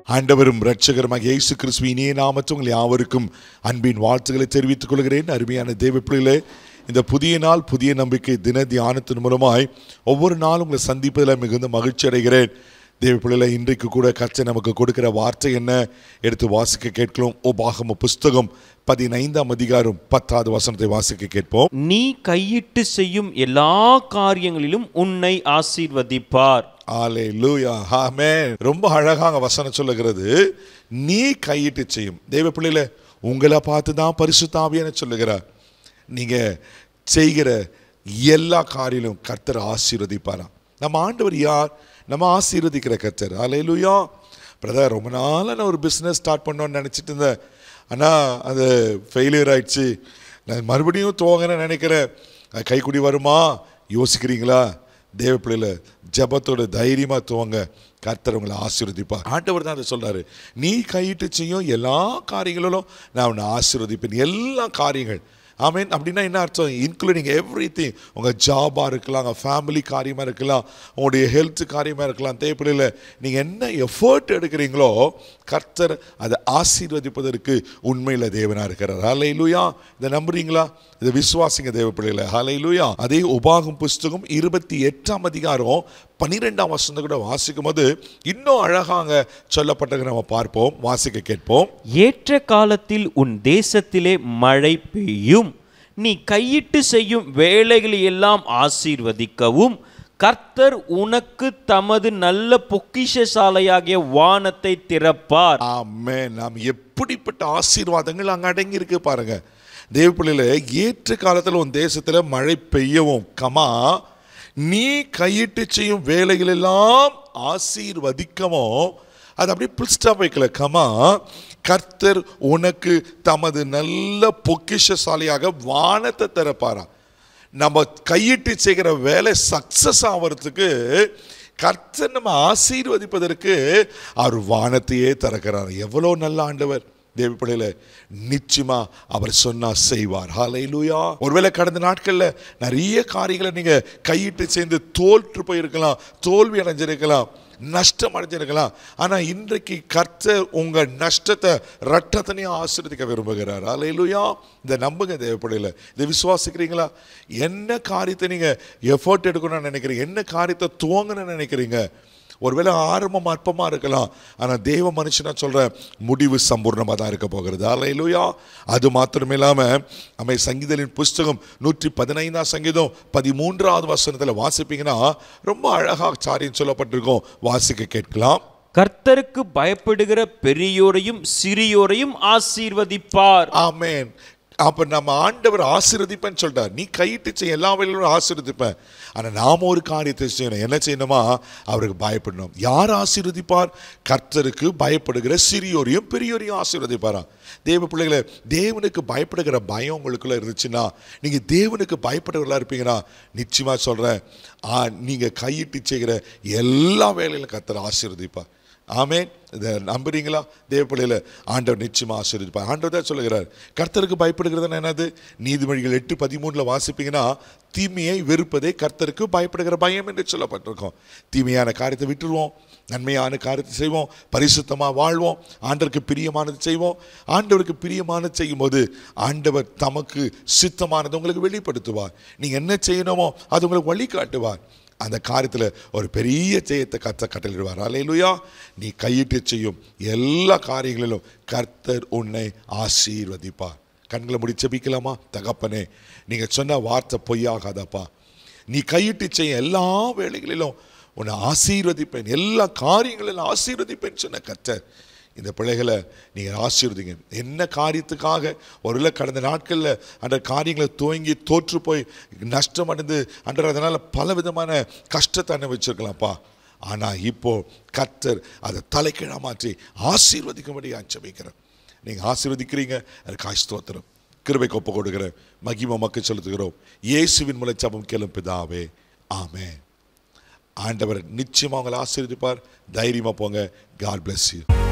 ஆண்டவரும் இரட்சகருமாக இயேசு கிறிஸ்துவின் இனிய நாமத்தில் உங்கள் யாவருக்கும் அன்பின் வாழ்த்துக்களை தெரிவித்துக் கொள்கிறேன் அருமையான தேவ பிள்ளைகளே இந்த புதிய நாள் புதிய நம்பிக்கை தின தியானத்தின் மூலமாய் ஒவ்வொரு நாளும் உங்களை சந்திப்பதில் மிகுந்த மகிழ்ச்சி அடைகிறேன் தேவ பிள்ளைகளை இன்றைக்கு கூட கர்த்தர் நமக்கு கொடுக்கிற வார்த்தை என்ன எடுத்து வாசிக்க கேட்கலாம் ஓபாகம புஸ்தகம் பதினைந்தாம் அதிகாரம் பத்தாவது வசனத்தை வாசிக்க கேட்போம் நீ கையிட்டு செய்யும் எல்லா காரியங்களிலும் உன்னை ஆசீர்வதிப்பார் ஆலே லூயா ஆமென் ரொம்ப அழகாக வசனம் சொல்லுகிறது நீ கையிட்டு செய்யும் தெய்வ பிள்ளையில உங்களை பார்த்து தான் பரிசுத்தாவியன்னு சொல்லுகிறார் நீங்க செய்கிற எல்லா காரிலும் கர்த்தர் ஆசீர்வதிப்பாராம் நம்ம ஆண்டவர் யார் நம்ம ஆசீர்வதிக்கிற கர்த்தர் ஆலே லூயா பிரதர் ரொம்ப நாளாக நான் ஒரு பிஸ்னஸ் ஸ்டார்ட் பண்ணோன்னு நினச்சிட்டு இருந்தேன் ஆனால் அது ஃபெயிலியர் ஆயிடுச்சு நான் மறுபடியும் துவங்கன்னு நினைக்கிறேன் அது கைக்குடி வருமா யோசிக்கிறீங்களா தேவ பிள்ளையில ஜபத்தோட தைரியமா துவங்க கர்த்தர் உங்களை ஆசீர்வதிப்பா ஆண்டவர் தான் அதை சொல்றாரு நீ கையிட்டு செய்யும் எல்லா காரியங்களிலும் நான் உன்னை ஆசீர்வதிப்பேன் எல்லா காரியங்கள் ஆமீன் அப்படின்னா என்ன அர்த்தம் இன்க்ளூடிங் எவ்ரி திங் உங்கள் ஜாபாக இருக்கலாம் உங்கள் ஃபேமிலி காரியமாக இருக்கலாம் உங்களுடைய ஹெல்த் காரியமாக இருக்கலாம் தேவைப்படல நீங்கள் என்ன எஃபர்ட் எடுக்கிறீங்களோ கர்த்தர் அதை ஆசீர்வதிப்பதற்கு உண்மையில் தேவனாக இருக்கிறார் ஹலை லூயா இதை நம்புறீங்களா இதை விசுவாசிங்க தேவ பிள்ளைகளை ஹலை லூயா அதே உபாகம் புஸ்தகம் இருபத்தி எட்டாம் அதிகாரம் பன்னிரெண்டாம் வசனத்தை கூட வாசிக்கும் போது இன்னும் அழகாக சொல்லப்பட்டதை நம்ம பார்ப்போம் வாசிக்க கேட்போம் ஏற்ற காலத்தில் உன் தேசத்திலே மழை பெய்யும் நீ கையிட்டு செய்யும் வேலைகளை எல்லாம் ஆசீர்வதிக்கவும் கர்த்தர் உனக்கு தமது நல்ல பொக்கிஷசாலையாகிய வானத்தை திறப்பார் ஆமே நாம் எப்படிப்பட்ட ஆசீர்வாதங்கள் அங்கே அடங்கி இருக்கு பாருங்க தேவ பிள்ளையில ஏற்ற காலத்தில் உன் தேசத்தில் மழை பெய்யவும் கமா நீ கையிட்டு செய்யும் வேலைகள் எல்லாம் ஆசீர்வதிக்கவும் அது அப்படியே புல் ஸ்டாப் வைக்கல கமா கர்த்தர் உனக்கு தமது நல்ல பொக்கிஷசாலியாக வானத்தை திறப்பாராம் நம்ம கையிட்டு செய்கிற வேலை சக்சஸ் ஆகிறதுக்கு கர்த்தர் நம்ம ஆசீர்வதிப்பதற்கு அவர் வானத்தையே திறக்கிறார் எவ்வளோ நல்ல ஆண்டவர் தேவப்படையில் நிச்சயமா அவர் சொன்னா செய்வார் ஹalleluya ஒருவேளை கடந்த நாட்களில் நிறைய காரியங்களை நீங்க கையிட்டு சேர்ந்து தோற்று போயிருக்கலாம் தோல்வி அடைஞ்சிருக்கலாம் நஷ்டம் அடைஞ்சிருக்கலாம் ஆனா இன்றைக்கு கர்த்தர் உங்க நஷ்டத்தை ரட்டத்தனையும் ஆசீர்வதிக்க விரும்புகிறார் அலையிலுயா இந்த நம்புங்க தேவைப்படையில இதை விசுவாசிக்கிறீங்களா என்ன காரியத்தை நீங்க எஃபர்ட் எடுக்கணும்னு நினைக்கிறீங்க என்ன காரியத்தை துவங்கணும்னு நினைக்கிறீங்க ஒருவேளை ஆரம்பம் அற்பமாக இருக்கலாம் ஆனால் தேவ மனுஷனா சொல்ற முடிவு சம்பூர்ணமாக தான் இருக்க போகிறது அலையிலுயா அது மாத்திரம் இல்லாமல் அமை சங்கீதலின் புஸ்தகம் நூற்றி பதினைந்தாம் சங்கீதம் பதிமூன்றாவது வசனத்தில் வாசிப்பீங்கன்னா ரொம்ப அழகாக சாரியம் சொல்லப்பட்டிருக்கும் வாசிக்க கேட்கலாம் கர்த்தருக்கு பயப்படுகிற பெரியோரையும் சிறியோரையும் ஆசீர்வதிப்பார் ஆமென் அப்ப நம்ம ஆண்டவர் ஆசீர்வதிப்பேன்னு சொல்றார் நீ கையிட்டு செய்ய எல்லா வேலையிலும் ஆசீர்வதிப்பேன் ஆனா நாம ஒரு காரியத்தை செய்யணும் என்ன செய்யணுமா அவருக்கு பயப்படணும் யார் ஆசீர்வதிப்பார் கர்த்தருக்கு பயப்படுகிற சிறியோரையும் பெரியோரையும் ஆசீர்வதிப்பாராம் தேவ பிள்ளைகளை தேவனுக்கு பயப்படுகிற பயம் உங்களுக்குள்ள இருந்துச்சுன்னா நீங்க தேவனுக்கு பயப்படுகிறவர்களா இருப்பீங்கன்னா நிச்சயமா சொல்றேன் ஆ, நீங்க கையிட்டு செய்கிற எல்லா வேலையிலும் கர்த்தர் ஆசீர்வதிப்பார் ஆமென் இதை நம்புறீங்களா தேவப்பள்ளியில் ஆண்டவர் நிச்சயமா ஆசீர்வதிப்பார் ஆண்டவர் தான் சொல்லுகிறார் கர்த்தருக்கு பயப்படுகிறதுனா என்னது நீதிமொழிகள் எட்டு பதிமூணில் வாசிப்பீங்கன்னா தீமையை வெறுப்பதே கர்த்தருக்கு பயப்படுகிற பயம் என்று சொல்லப்பட்டிருக்கோம் தீமையான காரியத்தை விட்டுருவோம் நன்மையான காரியத்தை செய்வோம் பரிசுத்தமாக வாழ்வோம் ஆண்டவருக்கு பிரியமானது செய்வோம் ஆண்டவருக்கு பிரியமானது செய்யும்போது ஆண்டவர் தமக்கு சித்தமானது உங்களுக்கு வெளிப்படுத்துவார் நீங்கள் என்ன செய்யணுமோ அது உங்களுக்கு வழிகாட்டுவார் அந்த காரியத்தில் ஒரு பெரிய ஜெயத்தை கத்த கட்டளிடுவார் அலையிலுயா நீ கையிட்டு செய்யும் எல்லா காரியங்களிலும் கர்த்தர் உன்னை ஆசீர்வதிப்பார் கண்களை முடி ஜெபிக்கலாமா தகப்பனே நீங்கள் சொன்ன வார்த்தை பொய்யாகாதப்பா நீ கையிட்டு செய்ய எல்லா வேலைகளிலும் உன்னை ஆசீர்வதிப்பேன் எல்லா காரியங்களிலும் ஆசீர்வதிப்பேன் சொன்ன கர்த்தர் இந்த பிள்ளைகளை நீங்கள் ஆசீர்வதிங்க என்ன காரியத்துக்காக ஒருவேளை கடந்த நாட்களில் அந்த காரியங்களை துவங்கி தோற்று போய் நஷ்டம் அடைந்து அன்ற அதனால் பல விதமான கஷ்டத்தை அனுபவிச்சிருக்கலாம்ப்பா ஆனால் இப்போ கர்த்தர் அதை தலைக்கீழாக மாற்றி ஆசீர்வதிக்கும்படி ஆச்சபிக்கிறேன் நீங்கள் ஆசீர்வதிக்கிறீங்க அதுக்கு ஆஸ்தோத்திரம் கிருபை கொப்பு கொடுக்கிறேன் மகிமை மக்கள் செலுத்துகிறோம் இயேசுவின் மூலம் ஜெபம் கேளும் பிதாவே ஆமென் ஆண்டவர் நிச்சயமாக உங்களை ஆசீர்வதிப்பார் தைரியமாக போங்க காட் bless you